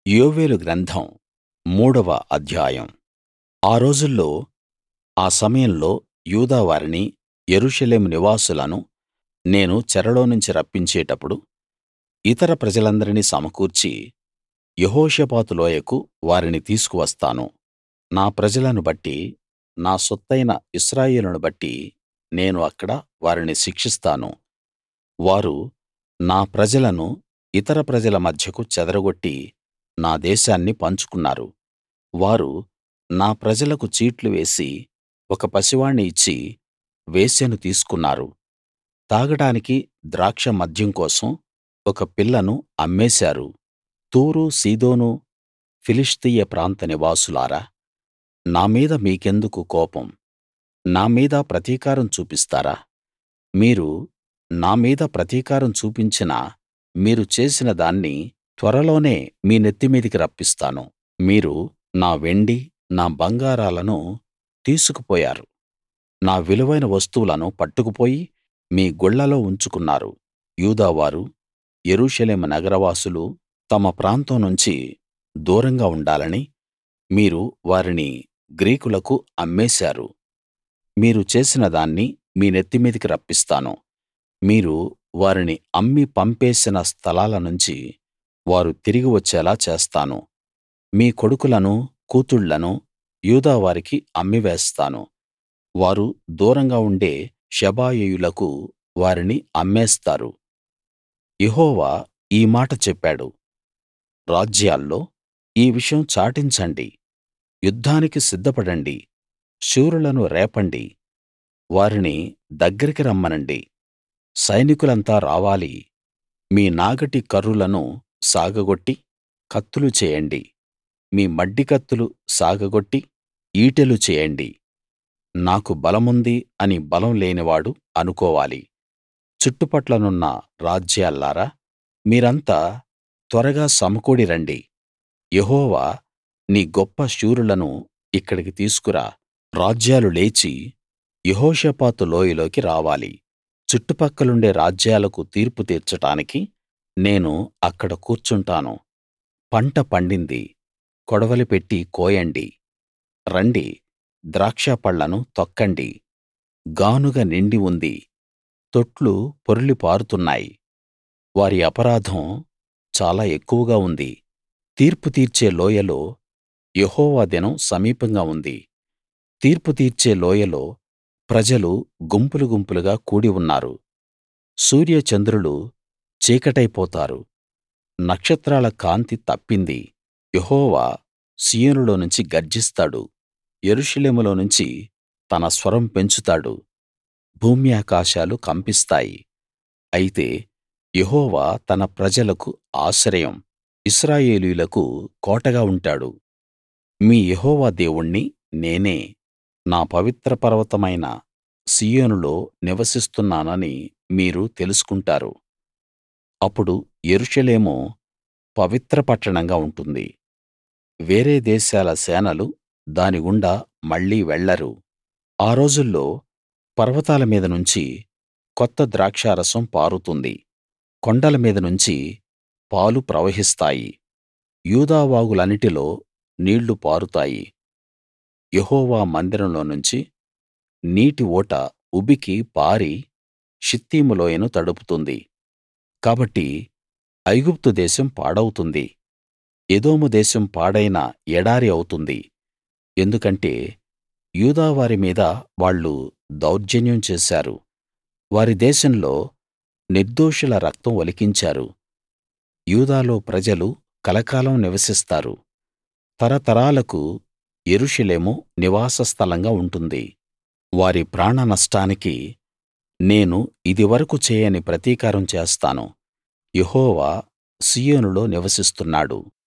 యోవేలు గ్రంథం మూడవ అధ్యాయం ఆ రోజుల్లో ఆ సమయంలో యూదా వారిని యెరూషలేము నివాసులను నేను చెరలోనుంచి రప్పించేటప్పుడు ఇతర ప్రజలందరినీ సమకూర్చి యెహోషాపాతు లోయకు వారిని తీసుకు వస్తాను నా ప్రజలను బట్టి నా సొత్తయిన ఇశ్రాయేలును బట్టి నేను అక్కడ వారిని శిక్షిస్తాను వారు నా ప్రజలను ఇతర ప్రజల మధ్యకు చెదరగొట్టి నా దేశాన్ని పంచుకున్నారు వారు నా ప్రజలకు చీట్లు వేసి ఒక పసివాణ్ణి ఇచ్చి వేశ్యను తీసుకున్నారు తాగడానికి ద్రాక్ష మద్యం కోసం ఒక పిల్లను అమ్మేశారు తూరు సీదోను ఫిలిష్తీయ ప్రాంత నివాసులారా నా మీద మీకెందుకు కోపం నా మీద ప్రతీకారం చూపిస్తారా మీరు నా మీద ప్రతీకారం చూపించినా మీరు చేసిన దాన్ని త్వరలోనే మీ నెత్తిమీదికి రప్పిస్తాను మీరు నా వెండి నా బంగారాలను తీసుకుపోయారు నా విలువైన వస్తువులను పట్టుకుపోయి మీ గుళ్లలో ఉంచుకున్నారు యూదావారు యెరూషలేము నగరవాసులు తమ ప్రాంతం నుంచి దూరంగా ఉండాలని మీరు వారిని గ్రీకులకు అమ్మేశారు మీరు చేసిన దాన్ని మీ నెత్తిమీదికి రప్పిస్తాను మీరు వారిని అమ్మి పంపేసిన స్థలాల నుంచి వారు తిరిగి వచ్చేలా చేస్తాను మీ కొడుకులను కూతుళ్ళను యూదా వారికి అమ్మివేస్తాను వారు దూరంగా ఉండే షెబాయీయులకు వారిని అమ్మేస్తారు యెహోవా ఈ మాట చెప్పాడు రాజ్యాల్లో ఈ విషయం చాటించండి యుద్ధానికి సిద్ధపడండి శూరులను రేపండి వారిని దగ్గరికి రమ్మనండి సైనికులంతా రావాలి మీ నాగటి కర్రులను సాగగొట్టి కత్తులు చేయండి మీ మడ్డి కత్తులు సాగగొట్టి ఈటెలు చేయండి నాకు బలముంది అని బలం లేనివాడు అనుకోవాలి చుట్టుపట్లనున్న రాజ్యాల్లారా మీరంతా త్వరగా సమకూడి రండి యెహోవా నీ గొప్ప శూరులను ఇక్కడికి తీసుకురా రాజ్యాలు లేచి యెహోషాపాతు లోయలోకి రావాలి చుట్టుపక్కలుండే రాజ్యాలకు తీర్పు తీర్చడానికి నేను అక్కడ కూర్చుంటాను పంట పండింది కొడవలి పెట్టి కోయండి రండి ద్రాక్షపళ్ళను తొక్కండి గానుగ నిండి ఉంది తొట్లు పొర్లి పారుతున్నాయి వారి అపరాధం చాలా ఎక్కువగా ఉంది తీర్పు తీర్చే లోయలో యెహోవా దినం సమీపంగా ఉంది తీర్పు తీర్చే లోయలో ప్రజలు గుంపులు గుంపులుగా కూడి ఉన్నారు సూర్య చంద్రులు చీకటైపోతారు నక్షత్రాల కాంతి తప్పింది యెహోవా సీయోనులో నుంచి గర్జిస్తాడు యెరూషలేములో నుంచి తన స్వరం పెంచుతాడు భూమ్యాకాశాలు కంపిస్తాయి అయితే యెహోవా తన ప్రజలకు ఆశ్రయం ఇశ్రాయేలీయులకు కోటగా ఉంటాడు మీ యెహోవా దేవుణ్ణి నేనే నా పవిత్ర పర్వతమైన సీయోనులో నివసిస్తున్నానని మీరు తెలుసుకుంటారు అప్పుడు యెరూషలేము పవిత్ర పట్టణంగా ఉంటుంది వేరే దేశాల సేనలు దాని గుండా మళ్ళీ వెళ్ళరు ఆ రోజుల్లో పర్వతాల మీద నుంచి కొత్త ద్రాక్షారసం పారుతుంది కొండల మీద నుంచి పాలు ప్రవహిస్తాయి యూదా వాగులన్నిటిలో నీళ్లు పారుతాయి యెహోవా మందిరంలో నుంచి నీటి ఊట ఉబికి పారి షిత్తీము లోయను తడుపుతుంది కాబట్టి ఐగుప్తు దేశం పాడవుతుంది ఎదోము దేశం పాడైన ఎడారి అవుతుంది ఎందుకంటే యూదా వారి మీద వాళ్ళు దౌర్జన్యం చేశారు వారి దేశంలో నిర్దోషుల రక్తం ఒలికించారు యూదాలో ప్రజలు కలకాలం నివసిస్తారు తరతరాలకు యెరూషలేము నివాస స్థలంగా ఉంటుంది వారి ప్రాణ నష్టానికి నేను ఇదివరకు చేయని ప్రతీకారం చేస్తాను యెహోవా సీయోనులో నివసిస్తున్నాడు